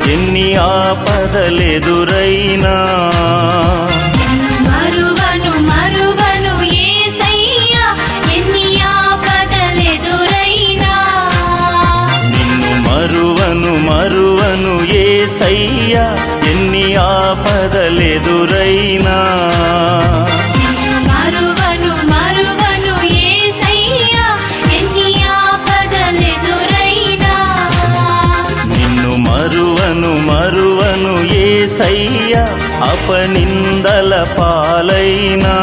ఎన్ని ఆపదలెదురైనా మరువను మరువను యేసయ్యా ఎన్ని ఆపదలెదురైనా నిన్ను మరువను మరువను ఏసయ్యా ఎన్ని ఆపదలెదురైనా మరువను మరువను యేసయ్యా ఎన్ని ఆపదలెదురైనా నిన్ను మరువను మరువను ఏసయ్యా అపనిందల పాలైనా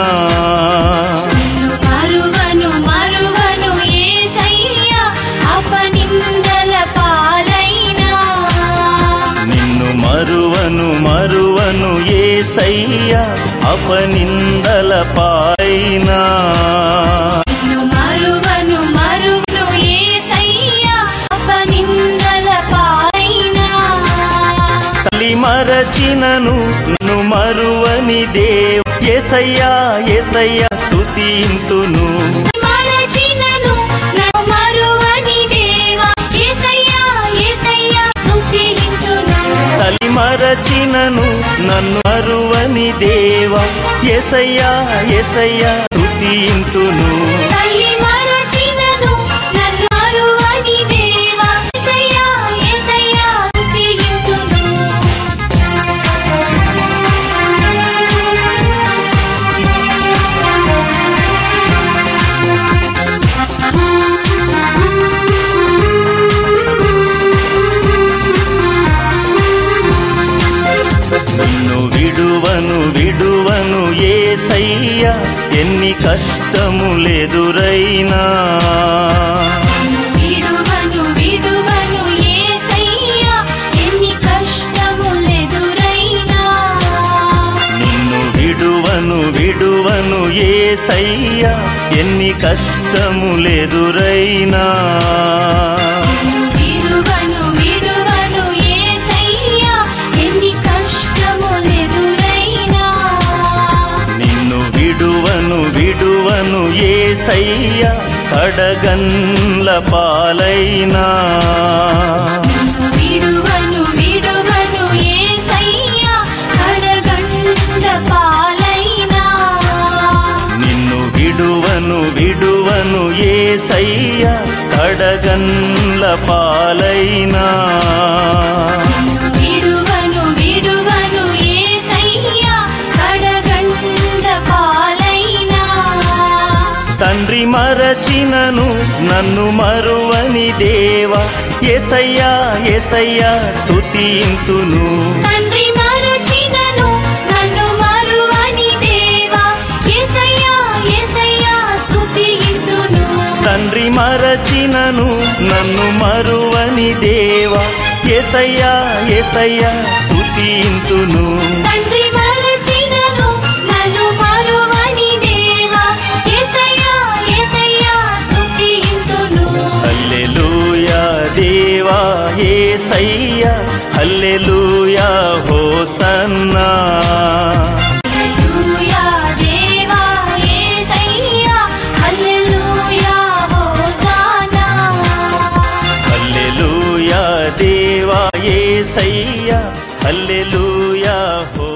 మరువను మరువను యేసయ్యా అపనిందల పాలైనా నిన్ను మరువను మరువను ఏసయ్యా అపనిందల పాలైనా మరువను మరువను యేసయ్యా అపనిందల పాలైనా తల్లి మరచినను ను మరువని దేవ్ ఎసయ్యా ఎసయ్యా స్తుతింతును మరచినను నన్ను మరువని దేవా యేసయ్యా యేసయ్యా స్తుతింతును తల్లి మరచినను నన్ను మరువని దేవా ఎసయ్యా ఎసయ్యా స్తుతింతును తల్లి మరచినను నన్ను మరువని దేవా యేసయ్యా యేసయ్యా స్తుతింతును నిన్ను విడువను విడువను ఏసయ్యా ఎన్ని కష్టములెదురైనా విడువను విడువను యేసయ్యా ఎన్ని కష్టములెదురైనా నిన్ను విడువను విడువను ఏసయ్యా ఎన్ని కష్టములెదురైనా విడువను విడువను యేసయ్యా ఎన్ని కష్టములెదురైనా నిన్ను విడువను విడువను ఏసయ్యా కడగన్ల పాలైనా విడువను విడువను యేసయ్యా కడగండ్ల పాలైనా నిన్ను విడువను విడువను ఏసయ్యా కడగన్ల పాలైనా విడువను విడువను యేసయ్యా కడగండ్ల పాలైనా తండ్రి మరచినను నన్ను మరువని దేవా ఎసయ్యా ఎసయ్యా స్తుతింతును తండ్రి మరచినను నన్ను మరువని దేవా యేసయ్యా యేసయ్యా స్తుతింతును తండ్రి మరచినను నన్ను మరువని దేవా ఎసయ్యా ఎసయ్యా స్తుతింతును తండ్రి మరచినను నన్ను మరువని దేవా యేసయ్యా యేసయ్యా స్తుతింతును హల్లెలూయా దేవా ఏసయ్యా హల్లెలూయా హోసన్నా హల్లెలూయా దేవా యేసయ్యా హల్లెలూయా హోసానా హల్లెలూయా దేవా ఏసయ్యా హల్లెలూయా హో